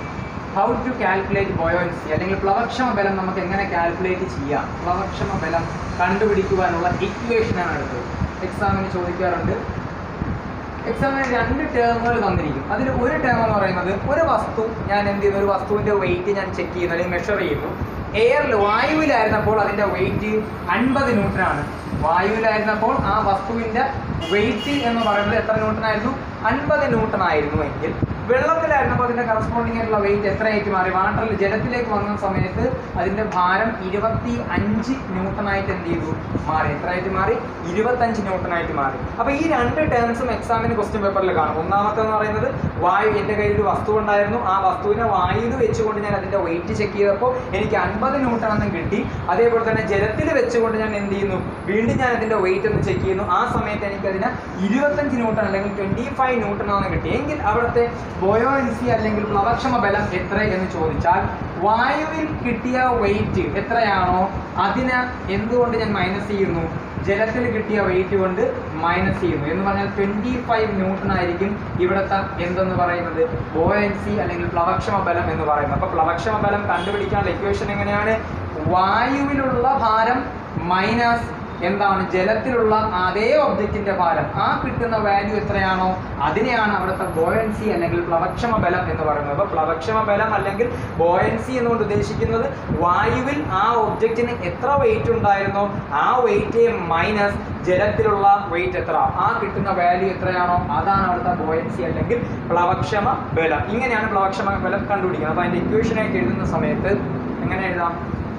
ഹൗ ടു കാൽക്കുലേറ്റ് ബോയോൻസി അല്ലെങ്കിൽ പ്ലവക്ഷമ ബലം നമുക്ക് എങ്ങനെ കാൽക്കുലേറ്റ് ചെയ്യാം പ്ലവക്ഷമ ബലം കണ്ടുപിടിക്കുവാനുള്ള ഇക്വേഷനാണ് അടുത്തത് എക്സാമിന് ചോദിക്കാറുണ്ട് എക്സാമിന് രണ്ട് ടേമുകൾ തന്നിരിക്കും അതിൽ ഒരു ടേം എന്ന് പറയുന്നത് ഒരു വസ്തു ഞാൻ എന്ത് ചെയ്യുന്നു ഒരു വസ്തുവിന്റെ വെയിറ്റ് ഞാൻ ചെക്ക് ചെയ്യുന്നു അല്ലെങ്കിൽ മെഷർ ചെയ്യുന്നു എയറിൽ വായുവിലായിരുന്നപ്പോൾ അതിന്റെ വെയിറ്റ് അൻപത് ന്യൂട്ടനാണ് വായുവിലായിരുന്നപ്പോൾ ആ വസ്തുവിന്റെ വെയിറ്റ് എന്ന് പറയുന്നത് എത്ര ന്യൂട്ടൺ ആയിരുന്നു അൻപത് ന്യൂട്ടൺ ആയിരുന്നു എങ്കിൽ വെള്ളത്തിലായിരുന്നപ്പോൾ അതിന്റെ കറസ്പോണ്ടിങ് ആയിട്ടുള്ള വെയിറ്റ് എത്രയായിട്ട് മാറി വാട്ടറിൽ ജലത്തിലേക്ക് വന്ന സമയത്ത് അതിന്റെ ഭാരം ഇരുപത്തി അഞ്ച് ന്യൂട്ടൺ ആയിട്ട് എന്ത് ചെയ്തു മാറി എത്രയായിട്ട് മാറി ഇരുപത്തഞ്ച് ന്യൂട്ടൺ ആയിട്ട് മാറി അപ്പൊ ഈ രണ്ട് ടേംസും എക്സാമിന് ക്വസ്റ്റ്യൻ പേപ്പറിൽ കാണും ഒന്നാമത്തെ എന്ന് പറയുന്നത് വായു എന്റെ കയ്യിൽ ഒരു വസ്തു ഉണ്ടായിരുന്നു ആ വസ്തുവിനെ വായുവിൽ വെച്ചുകൊണ്ട് ഞാൻ അതിന്റെ വെയിറ്റ് ചെക്ക് ചെയ്തപ്പോൾ എനിക്ക് അൻപത് ന്യൂട്ടൺ എന്നും കിട്ടി അതേപോലെ തന്നെ ജലത്തിൽ വെച്ചുകൊണ്ട് ഞാൻ എന്ത് ചെയ്യുന്നു വീണ്ടും ഞാൻ അതിന്റെ വെയിറ്റ് ഒന്ന് ചെക്ക് ചെയ്യുന്നു ആ സമയത്ത് എനിക്ക് അതിന് ഇരുപത്തഞ്ച് ന്യൂട്ടൺ അല്ലെങ്കിൽ ട്വന്റി ഫൈവ് ന്യൂട്ടൺ ആണ് കിട്ടി എങ്കിൽ അവിടുത്തെ ബോയോൻസി അല്ലെങ്കിൽ പ്ലവക്ഷമ ബലം എത്ര എന്ന് ചോദിച്ചാൽ വായുവിൽ കിട്ടിയ വെയിറ്റ് എത്രയാണോ അതിന് എന്തുകൊണ്ട് ഞാൻ മൈനസ് ചെയ്യുന്നു ജലത്തിൽ കിട്ടിയ വെയിറ്റ് കൊണ്ട് മൈനസ് ചെയ്യുന്നു എന്ന് പറഞ്ഞാൽ ട്വന്റി ഫൈവ് ന്യൂട്ടൺ ആയിരിക്കും ഇവിടുത്തെ എന്തെന്ന് പറയുന്നത് ബോയൻസി അല്ലെങ്കിൽ പ്ലവക്ഷമ ബലം എന്ന് പറയുന്നത് അപ്പൊ പ്ലവക്ഷമ ബലം കണ്ടുപിടിക്കാനുള്ള ഇക്വേഷൻ എങ്ങനെയാണ് വായുവിലുള്ള ഭാരം മൈനസ് എന്താണ് ജലത്തിലുള്ള അതേ ഒബ്ജക്റ്റിന്റെ ഭാരം ആ കിട്ടുന്ന വാല്യൂ എത്രയാണോ അതിനെയാണ് അവിടുത്തെ ബോയൻസി അല്ലെങ്കിൽ പ്ലവക്ഷമ ബലം എന്ന് പറയുന്നത് അപ്പൊ പ്ലവക്ഷമ ബലം അല്ലെങ്കിൽ ബോയൻസി എന്നുകൊണ്ട് ഉദ്ദേശിക്കുന്നത് വായുവിൽ ആ ഒബ്ജക്റ്റിന് എത്ര വെയിറ്റ് ഉണ്ടായിരുന്നോ ആ വെയിറ്റ് മൈനസ് ജലത്തിലുള്ള വെയിറ്റ് എത്ര ആ കിട്ടുന്ന വാല്യൂ എത്രയാണോ അതാണ് അവിടുത്തെ ബോയൻസി അല്ലെങ്കിൽ പ്ലവക്ഷമ ബലം ഇങ്ങനെയാണ് പ്ലവക്ഷമ ബലം കണ്ടുപിടിക്കുന്നത് അപ്പൊ അതിന്റെ ഇക്വേഷൻ ആയിട്ട് എഴുതുന്ന സമയത്ത് എങ്ങനെ എഴുതാം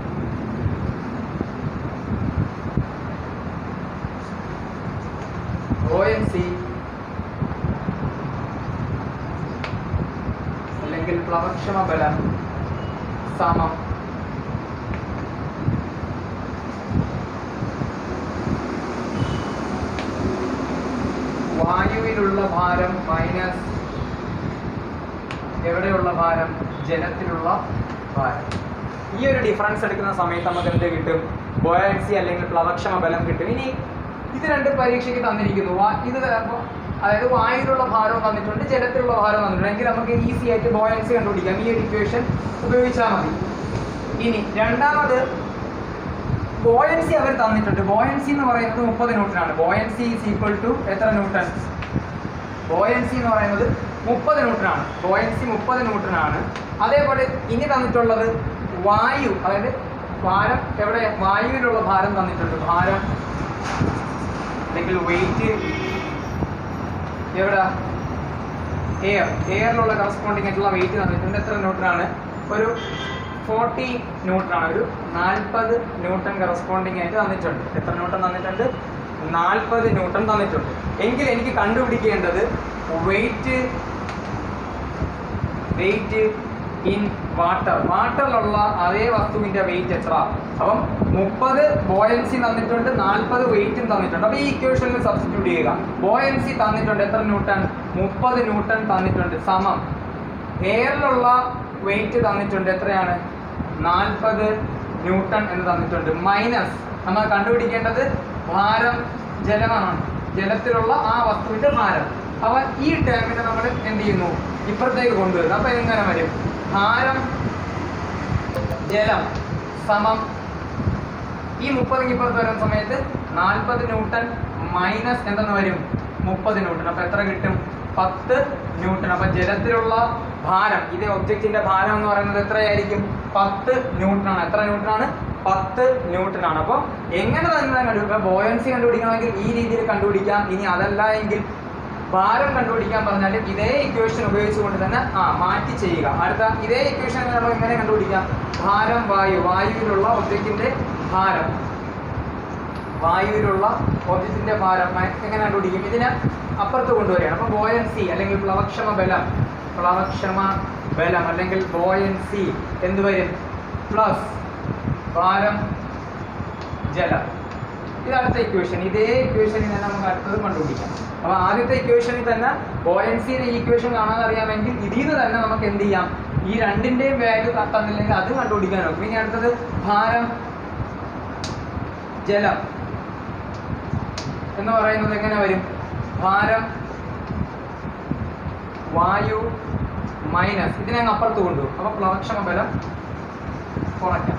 ബോയൻസി അല്ലെങ്കിൽ പ്ലവക്ഷമ ബലം സമം വായുവിലുള്ള ഭാരം മൈനസ് എവിടെയുള്ള ഭാരം ജലത്തിലുള്ള ഭാരം ഈ ഒരു ഡിഫറൻസ് എടുക്കുന്ന സമയത്ത് നമുക്ക് എന്ത് കിട്ടും ബോയൻസി അല്ലെങ്കിൽ പ്ലവക്ഷമ ബലം കിട്ടും ഇനി ഇത് രണ്ട് പരീക്ഷയ്ക്ക് തന്നിരിക്കുന്നു വാ- ഇത് അപ്പൊ അതായത് വായുവിലുള്ള ഭാരവും തന്നിട്ടുണ്ട് ജലത്തിലുള്ള ഭാരവും തന്നിട്ടുണ്ട് എങ്കിൽ നമുക്ക് ഈസി ആയിട്ട് ബോയൻസി കണ്ടുപിടിക്കാം ഈ ഒരു ഇക്വേഷൻ ഉപയോഗിച്ചാൽ മതി ഇനി രണ്ടാമത് ബോയൻസി അവർ തന്നിട്ടുണ്ട് ബോയൻസി എന്ന് പറയുന്നത് മുപ്പത് ന്യൂട്ടനാണ് ബോയൻസി ഈസ് ഈക്വൽ ടു എത്ര ന്യൂട്ടൺ ബോയൻസി എന്ന് പറയുന്നത് മുപ്പത് ന്യൂട്ടനാണ് ബോയൻസി മുപ്പത് ന്യൂട്ടനാണ് അതേപോലെ ഇനി തന്നിട്ടുള്ളത് വായു അതായത് ഭാരം എവിടെ വായുവിലുള്ള ഭാരം തന്നിട്ടുണ്ട് ഭാരം അല്ലെങ്കിൽ വെയിറ്റ് എവിടെ എയർ എയറിലുള്ള കറസ്പോണ്ടിങ് ആയിട്ടുള്ള വെയിറ്റ് തന്നിട്ടുണ്ട് എത്ര ന്യൂട്ടനാണ് ഒരു ഫോർട്ടി ന്യൂട്ടനാണ് ഒരു നാൽപ്പത് ന്യൂട്ടൺ കറസ്പോണ്ടിങ് ആയിട്ട് തന്നിട്ടുണ്ട് എത്ര ന്യൂട്ടൺ തന്നിട്ടുണ്ട് നാൽപ്പത് ന്യൂട്ടൺ തന്നിട്ടുണ്ട് എങ്കിൽ എനിക്ക് കണ്ടുപിടിക്കേണ്ടത് വെയിറ്റ് വെയിറ്റ് ഇൻ വാട്ടർ വാട്ടറിലുള്ള അതേ വസ്തുവിന്റെ വെയിറ്റ് എത്ര അപ്പം മുപ്പത് ബോയൻസി തന്നിട്ടുണ്ട് നാൽപ്പത് വെയിറ്റും തന്നിട്ടുണ്ട് അപ്പൊ ഈ ഇക്വേഷനിൽ സബ്സ്റ്റിറ്റ്യൂട്ട് ചെയ്യുക ബോയൻസി തന്നിട്ടുണ്ട് എത്ര ന്യൂട്ടൺ മുപ്പത് ന്യൂട്ടൺ തന്നിട്ടുണ്ട് സമം എയറിലുള്ള വെയിറ്റ് തന്നിട്ടുണ്ട് എത്രയാണ് നാൽപ്പത് ന്യൂട്ടൺ എന്ന് തന്നിട്ടുണ്ട് മൈനസ് നമ്മൾ കണ്ടുപിടിക്കേണ്ടത് ഭാരം ജലമാണ് ജലത്തിലുള്ള ആ വസ്തുവിന്റെ ഭാരം അപ്പൊ ഈ ടേമിനെ നമ്മൾ എന്ത് ചെയ്യുന്നു ഇപ്പുറത്തേക്ക് കൊണ്ടുവരുന്നു അപ്പൊ എങ്ങനെ വരും ഭാരം ജലം സമം ഈ മുപ്പത് ഇപ്പുറത്ത് വരുന്ന സമയത്ത് നാൽപ്പത് ന്യൂട്ടൺ മൈനസ് എന്തെന്ന് വരും മുപ്പത് ന്യൂട്ടൺ അപ്പൊ എത്ര കിട്ടും പത്ത് ന്യൂട്ടൺ അപ്പൊ ജലത്തിലുള്ള ഭാരം ഇതേ ഒബ്ജക്റ്റിന്റെ ഭാരം എന്ന് പറയുന്നത് എത്രയായിരിക്കും പത്ത് ന്യൂട്ടൺ ആണ് എത്ര ന്യൂട്ടൺ ആണ് പത്ത് ന്യൂട്ടൺ ആണ് അപ്പോൾ എങ്ങനെ തന്നെ കണ്ടുപിടിക്കുക ബോയൻസി കണ്ടുപിടിക്കണമെങ്കിൽ ഈ രീതിയിൽ കണ്ടുപിടിക്കാം ഇനി അതല്ല എങ്കിൽ ഭാരം കണ്ടുപിടിക്കാൻ പറഞ്ഞാൽ ഇതേ ഇക്വേഷൻ ഉപയോഗിച്ചുകൊണ്ട് തന്നെ ആ മാറ്റി ചെയ്യുക അടുത്ത ഇതേ ഇക്വേഷൻ നമ്മൾ എങ്ങനെ കണ്ടുപിടിക്കാം ഭാരം വായു വായുവിലുള്ള ഒബ്ജക്റ്റിന്റെ ഭാരം വായുവിലുള്ള ഒബ്ജക്റ്റിന്റെ ഭാരം മ- എങ്ങനെ കണ്ടുപിടിക്കും ഇതിനെ അപ്പുറത്ത് കൊണ്ടുവരികയാണ് അപ്പോൾ ബോയൻസി അല്ലെങ്കിൽ പ്ലവക്ഷമ ബലം പ്ലവക്ഷമ ബലം അല്ലെങ്കിൽ ബോയൻസി എന്ത് വരും പ്ലസ് ഭാരം ജലം ഇത് അടുത്ത ഇക്വേഷൻ ഇതേ ഇക്വേഷനിൽ തന്നെ നമുക്ക് അടുത്തത് കണ്ടുപിടിക്കാം അപ്പൊ ആദ്യത്തെ ഇക്വേഷനിൽ തന്നെ ബോയൻസിയുടെ ഇക്വേഷൻ കാണാൻ അറിയാമെങ്കിൽ ഇതിൽ നിന്ന് തന്നെ നമുക്ക് എന്ത് ചെയ്യാം ഈ രണ്ടിന്റെയും വാല്യൂ തന്നില്ലെങ്കിൽ അത് കണ്ടുപിടിക്കാൻ നോക്കും ഇനി അടുത്തത് ഭാരം ജലം എന്ന് പറയുന്നത് എങ്ങനെ വരും ഭാരം വായു മൈനസ് ഇതിനെ അങ്ങ് അപ്പുറത്ത് കൊണ്ടുപോകും അപ്പൊ പ്ലവക്ഷമ ബലം കുറയ്ക്കാം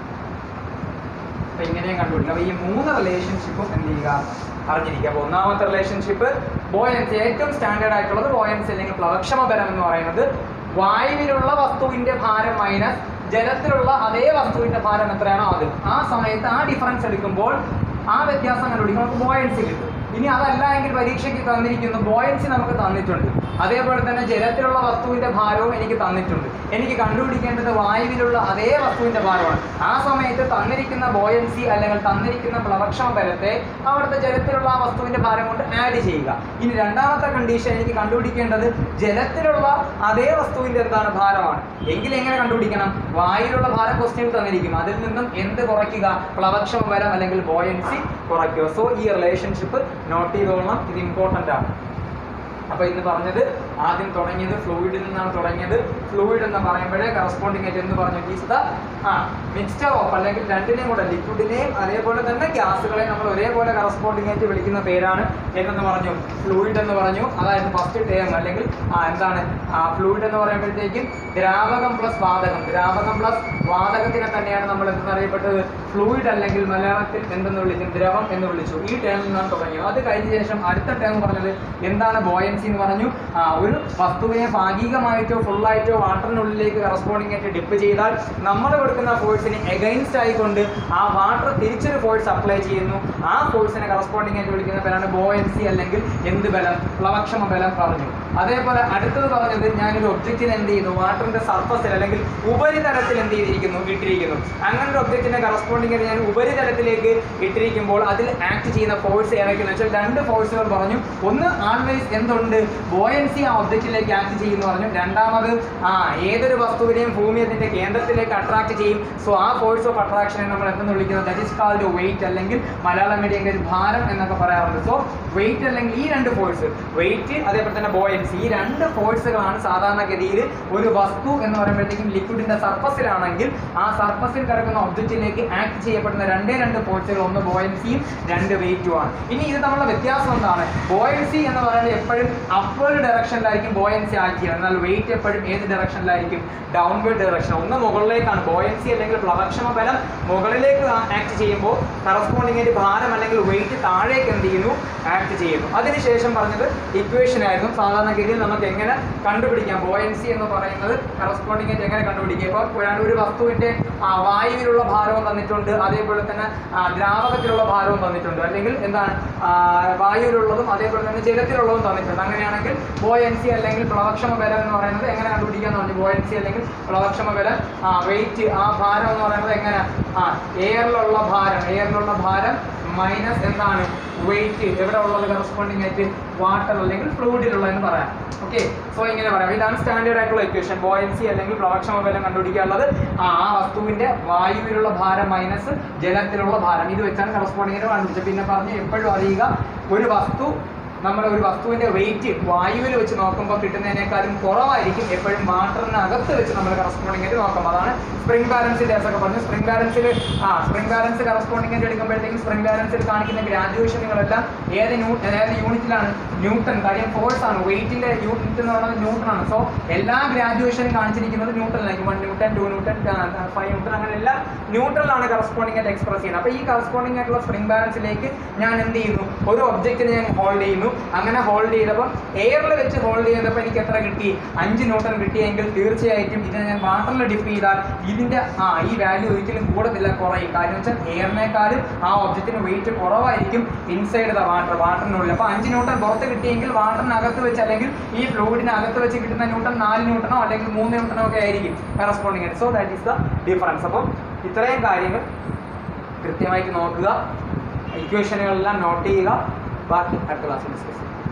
അപ്പൊ ഇങ്ങനെയും കണ്ടുപിടിക്കാം അപ്പൊ ഈ മൂന്ന് റിലേഷൻഷിപ്പും എന്ത് ചെയ്യുക അറിഞ്ഞിരിക്കുക അപ്പൊ ഒന്നാമത്തെ റിലേഷൻഷിപ്പ് ബോയൻസി ഏറ്റവും സ്റ്റാൻഡേർഡ് ആയിട്ടുള്ളത് ബോയൻസി അല്ലെങ്കിൽ പ്ലവക്ഷമ ബലം എന്ന് പറയുന്നത് വായുവിലുള്ള വസ്തുവിന്റെ ഭാരം മൈനസ് ജലത്തിലുള്ള അതേ വസ്തുവിന്റെ ഭാരം എത്രയാണോ അത് ആ സമയത്ത് ആ ഡിഫറൻസ് എടുക്കുമ്പോൾ ആ വ്യത്യാസം കണ്ടുപിടിക്കും നമുക്ക് ബോയൻസി കിട്ടും ഇനി അതല്ല എങ്കിൽ പരീക്ഷയ്ക്ക് തന്നിരിക്കുന്നു ബോയൻസി നമുക്ക് തന്നിട്ടുണ്ട് അതേപോലെ തന്നെ ജലത്തിലുള്ള വസ്തുവിന്റെ ഭാരവും എനിക്ക് തന്നിട്ടുണ്ട് എനിക്ക് കണ്ടുപിടിക്കേണ്ടത് വായുവിലുള്ള അതേ വസ്തുവിന്റെ ഭാരമാണ് ആ സമയത്ത് തന്നിരിക്കുന്ന ബോയൻസി അല്ലെങ്കിൽ തന്നിരിക്കുന്ന പ്ലവക്ഷമ ബലത്തെ അവിടുത്തെ ജലത്തിലുള്ള ആ വസ്തുവിന്റെ ഭാരം കൊണ്ട് ആഡ് ചെയ്യുക ഇനി രണ്ടാമത്തെ കണ്ടീഷൻ എനിക്ക് കണ്ടുപിടിക്കേണ്ടത് ജലത്തിലുള്ള അതേ വസ്തുവിന്റെ എന്താണ് ഭാരമാണ് എങ്കിൽ എങ്ങനെ കണ്ടുപിടിക്കണം വായുവിലുള്ള ഭാരം ക്വസ്റ്റ്യൻ തന്നിരിക്കും അതിൽ നിന്നും എന്ത് കുറയ്ക്കുക പ്ലവക്ഷമ ബലം അല്ലെങ്കിൽ ബോയൻസി കുറയ്ക്കുക സോ ഈ റിലേഷൻഷിപ്പ് നോട്ട് ചെയ്തോളണം ഇത് ഇമ്പോർട്ടൻ്റ് ആണ് അപ്പൊ ഇന്ന് പറഞ്ഞത് ആദ്യം തുടങ്ങിയത് ഫ്ലൂയിഡിൽ നിന്നാണ് തുടങ്ങിയത് ഫ്ലൂയിഡ് എന്ന് പറയുമ്പോഴേ കറസ്പോണ്ടിങ് ആയിട്ട് എന്ന് പറഞ്ഞു ഈസ് ദ ആ മിക്സ്ചർ ഓഫ് അല്ലെങ്കിൽ രണ്ടിനെയും കൂടെ ലിക്വിഡിനെയും അതേപോലെ തന്നെ ഗ്യാസുകളെയും നമ്മൾ ഒരേപോലെ കറസ്പോണ്ടിങ് ആയിട്ട് വിളിക്കുന്ന പേരാണ് എന്തെന്ന് പറഞ്ഞു ഫ്ലൂയിഡ് എന്ന് പറഞ്ഞു അതായത് ഫസ്റ്റ് ടേം അല്ലെങ്കിൽ ആ എന്താണ് ആ ഫ്ലൂയിഡ് എന്ന് പറയുമ്പോഴത്തേക്കും ദ്രാവകം പ്ലസ് വാതകം ദ്രാവകം പ്ലസ് വാതകത്തിനെ തന്നെയാണ് നമ്മൾ എന്തെന്ന് അറിയപ്പെട്ടത് ഫ്ലൂയിഡ് അല്ലെങ്കിൽ മലയാളത്തിൽ എന്തെന്ന് വിളിക്കും ദ്രവം എന്ന് വിളിച്ചു ഈ ടേമിൽ നിന്നാണ് തുടങ്ങിയത് അത് കഴിഞ്ഞ ശേഷം അടുത്ത ടേം പറഞ്ഞത് എന്താണ് ബോയൻസി എന്ന് പറഞ്ഞു ആ ഒരു വസ്തുവിനെ ഭാഗികമായിട്ടോ ഫുള്ളായിട്ടോ വാട്ടറിനുള്ളിലേക്ക് കറസ്പോണ്ടിങ് ആയിട്ട് ഡിപ്പ് ചെയ്താൽ നമ്മൾ കൊടുക്കുന്ന ഫോഴ്സിന് എഗൈൻസ്റ്റ് ആയിക്കൊണ്ട് ആ വാട്ടർ തിരിച്ചൊരു ഫോഴ്സ് അപ്ലൈ ചെയ്യുന്നു ആ ഫോഴ്സിനെ കറസ്പോണ്ടിങ് ആയിട്ട് വിളിക്കുന്ന പേരാണ് ബോയൻസി അല്ലെങ്കിൽ എന്ത് ബലം പ്ലവക്ഷമ ബലം പറഞ്ഞു അതേപോലെ അടുത്തത് പറഞ്ഞത് ഞാനൊരു ഒബ്ജക്റ്റിനെ എന്ത് ചെയ്യുന്നു വാട്ടറിന്റെ സർഫസിൽ അല്ലെങ്കിൽ ഉപരിതലത്തിൽ എന്ത് ചെയ്തിരിക്കുന്നു ഇട്ടിരിക്കുന്നു അങ്ങനെ ഒരു ഒബ്ജക്റ്റിനെ കറസ്പോണ്ടിങ് ആയിട്ട് ഞാൻ ഉപരിതലത്തിലേക്ക് ഇട്ടിരിക്കുമ്പോൾ അതിൽ ആക്ട് ചെയ്യുന്ന ഫോഴ്സ് ഏതൊക്കെയെന്ന് വെച്ചാൽ രണ്ട് ഫോഴ്സുകൾ പറഞ്ഞു ഒന്ന് ആൾവേസ് എന്തുണ്ട് ബോയൻസി ആ ഒബ്ജക്റ്റിലേക്ക് ആക്ട് ചെയ്യുന്നു പറഞ്ഞു രണ്ടാമത് ആ ഏതൊരു വസ്തുവിനെയും ഭൂമി അതിന്റെ കേന്ദ്രത്തിലേക്ക് അട്രാക്ട് ചെയ്യും സോ ആ ഫോഴ്സ് ഓഫ് അട്രാക്ഷനെ നമ്മൾ എന്തെന്ന് വിളിക്കുന്നത് ദറ്റ് ഇസ് കാൾഡ് വെയിറ്റ് അല്ലെങ്കിൽ മലയാളം മീഡിയം ഒരു ഭാരം എന്നൊക്കെ പറയാറുണ്ട് സോ വെയിറ്റ് അല്ലെങ്കിൽ ഈ രണ്ട് ഫോഴ്സ് വെയിറ്റ് അതേപോലെ തന്നെ ബോയൻസി ഈ രണ്ട് ഫോഴ്സുകളാണ് സാധാരണഗതിയിൽ ഒരു വസ്തു എന്ന് പറയുമ്പോഴത്തേക്കും ലിക്വിഡിന്റെ സർഫസിലാണെങ്കിൽ ആ സർഫസിൽ കിടക്കുന്ന ഒബ്ജക്റ്റിലേക്ക് ആക്ട് ചെയ്യപ്പെടുന്ന രണ്ടേ രണ്ട് ഫോഴ്സുകൾ ഒന്ന് ബോയൻസിയും രണ്ട് വെയിറ്റുമാണ് ഇനി ഇത് തമ്മിലുള്ള വ്യത്യാസം എന്താണ് ബോയൻസി എന്ന് പറയുന്നത് എപ്പോഴും അപ്വേർഡ് ഡയറക്ഷനിലായിരിക്കും ബോയൻസി ആക്ട് ചെയ്യുന്നത് എന്നാൽ വെയിറ്റ് എപ്പോഴും ഏത് ഡയറക്ഷനിലായിരിക്കും ഡൗൺവേർഡ് ഡയറക്ഷൻ ഒന്ന് മുകളിലേക്കാണ് ബോയൻസി അല്ലെങ്കിൽ പ്ലവക്ഷമ ബലം മുകളിലേക്ക് ആക്ട് ചെയ്യുമ്പോൾ കറസ്പോണ്ടിങ് ആയിട്ട് ഭാരം അല്ലെങ്കിൽ വെയിറ്റ് താഴേക്ക് എന്ത് ചെയ്യുന്നു ആക്ട് ചെയ്യുന്നു അതിനുശേഷം പറഞ്ഞത് ഇക്വേഷൻ ആയിരുന്നു സാധാരണഗതിയിൽ നമുക്ക് എങ്ങനെ കണ്ടുപിടിക്കാം ബോയൻസി എന്ന് പറയുന്നത് കറസ്പോണ്ടിങ് ആയിട്ട് എങ്ങനെ കണ്ടുപിടിക്കാം ഇപ്പോൾ ഒരു- ഒരു വസ്തുവിന്റെ ആ, വായുവിലുള്ള ഭാരവും തന്നിട്ടുണ്ട് അതേപോലെ തന്നെ ആ, ദ്രാവകത്തിലുള്ള ഭാരവും തന്നിട്ടുണ്ട് അല്ലെങ്കിൽ എന്താണ് ആ, വായുവിലുള്ളതും അതേപോലെ തന്നെ ജലത്തിലുള്ളതും തന്നിട്ടുണ്ട് അങ്ങനെയാണെങ്കിൽ ബോയൻസി അല്ലെങ്കിൽ പ്ലവക്ഷമ ബലം എന്ന് പറയുന്നത് എങ്ങനെ കണ്ടുപിടിക്കാന്ന് പറഞ്ഞു ബോയൻസി അല്ലെങ്കിൽ പ്ലവക്ഷമ ബലം ആ വെയിറ്റ് ആ ഭാരം എന്ന് പറയുന്നത് എങ്ങനെ ആ എയറിലുള്ള ഭാരം എയറിലുള്ള ഭാരം മൈനസ് എന്താണ് വെയിറ്റ് എവിടെ ഉള്ളത് കറസ്പോണ്ടിങ് ആയിട്ട് വാട്ടർ അല്ലെങ്കിൽ ഫ്ലൂയിഡിലുള്ള എന്ന് പറയാം ഓക്കെ സോ ഇങ്ങനെ പറയാം ഇതാണ് സ്റ്റാൻഡേർഡ് ആയിട്ടുള്ള ഇക്വേഷൻ ബോയൻസി അല്ലെങ്കിൽ പ്ലവക്ഷമ ബലം കണ്ടുപിടിക്കാനുള്ളത് ആ ആ വസ്തുവിന്റെ വായുവിലുള്ള ഭാരം മൈനസ് ജലത്തിലുള്ള ഭാരം ഇത് വെച്ചാണ് കറസ്പോണ്ടിങ് ആയിട്ട് കണ്ടുപിടിച്ചത് പിന്നെ പറഞ്ഞ് എപ്പോഴും അറിയുക ഒരു വസ്തു നമ്മുടെ ഒരു വസ്തുവിന്റെ വെയിറ്റ് വായുവിൽ വെച്ച് നോക്കുമ്പോൾ കിട്ടുന്നതിനേക്കാളും കുറവായിരിക്കും എപ്പോഴും വാട്ടറിനകത്ത് വെച്ച് നമ്മൾ കറസ്പോണ്ടിങ് ആയിട്ട് നോക്കുമ്പോൾ അതാണ് സ്പ്രിംഗ് ബാലൻസിന്റെ ഒക്കെ പറഞ്ഞു സ്പ്രിംഗ് ബാലൻസിൽ ആ സ്പ്രിംഗ് ബാലൻസ് കറസ്പോണ്ടിങ് ആയിട്ട് എടുക്കുമ്പോഴത്തേക്കും സ്പ്രിംഗ് ബാലൻസിൽ കാണിക്കുന്ന ഗ്രാജുവേഷനുകളെല്ലാം ഏത് ന്യൂ ഏത് യൂണിറ്റിലാണ് ന്യൂട്ടൺ കാര്യം ഫോഴ്സ് ആണ് വെയിറ്റിന്റെ യൂണിറ്റ് എന്ന് പറയുന്നത് ന്യൂട്ടൺ ആണ് സോ എല്ലാ ഗ്രാജുവേഷനും കാണിച്ചിരിക്കുന്നത് ന്യൂട്ടണിലായിരിക്കും one newton two newton five newton അങ്ങനെ എല്ലാം ന്യൂട്രലാണ് കറസ്പോണ്ടിങ് ആയിട്ട് എക്സ്പ്രസ് ചെയ്യുന്നത് അപ്പോൾ ഈ കറസ്പോണ്ടിങ് ആയിട്ടുള്ള സ്പ്രിംഗ് ബാലൻസിലേക്ക് ഞാൻ എന്ത് ചെയ്യുന്നു ഒരു ഒബ്ജക്റ്റിനെ ഞാൻ ഹോൾഡ് ചെയ്യുന്നു അങ്ങനെ ഹോൾഡ് ചെയ്തപ്പോൾ എയറിൽ വെച്ച് ഹോൾഡ് ചെയ്തപ്പോൾ എനിക്ക് എത്ര കിട്ടി അഞ്ച് ന്യൂട്ടൺ കിട്ടിയെങ്കിൽ തീർച്ചയായിട്ടും ഇതിനെ ഞാൻ വാട്ടറിൽ ഡിപ്പ് ചെയ്താൽ ഇതിന്റെ ആ ഈ വാല്യൂ ഒരിക്കലും കൂടത്തില്ല കുറയും കാര്യം വെച്ചാൽ എയറിനേക്കാളും ആ ഒബ്ജക്റ്റിന് വെയിറ്റ് കുറവായിരിക്കും ഇൻസൈഡ് ദ വാട്ടർ വാട്ടറിനുള്ളിൽ അപ്പോൾ അഞ്ച് ന്യൂട്ടൺ പുറത്ത് കിട്ടിയെങ്കിൽ വാട്ടറിനകത്ത് വെച്ച് അല്ലെങ്കിൽ ഈ ഫ്ലൂയിഡിനകത്ത് വെച്ച് കിട്ടുന്ന ന്യൂട്ടൺ നാല് ന്യൂട്ടണോ അല്ലെങ്കിൽ മൂന്ന് ന്യൂട്ടണോ ഒക്കെ ആയിരിക്കും കറസ്പോണ്ടിങ് ആയിട്ട് so that is the difference അപ്പം ഇത്രയും കാര്യങ്ങൾ കൃത്യമായിട്ട് നോക്കുക ഇക്വേഷനുകളെല്ലാം നോട്ട് ചെയ്യുക ബാക്കി അടുത്ത ക്ലാസ്സിൽ ഡിസ്കസ് ചെയ്യാം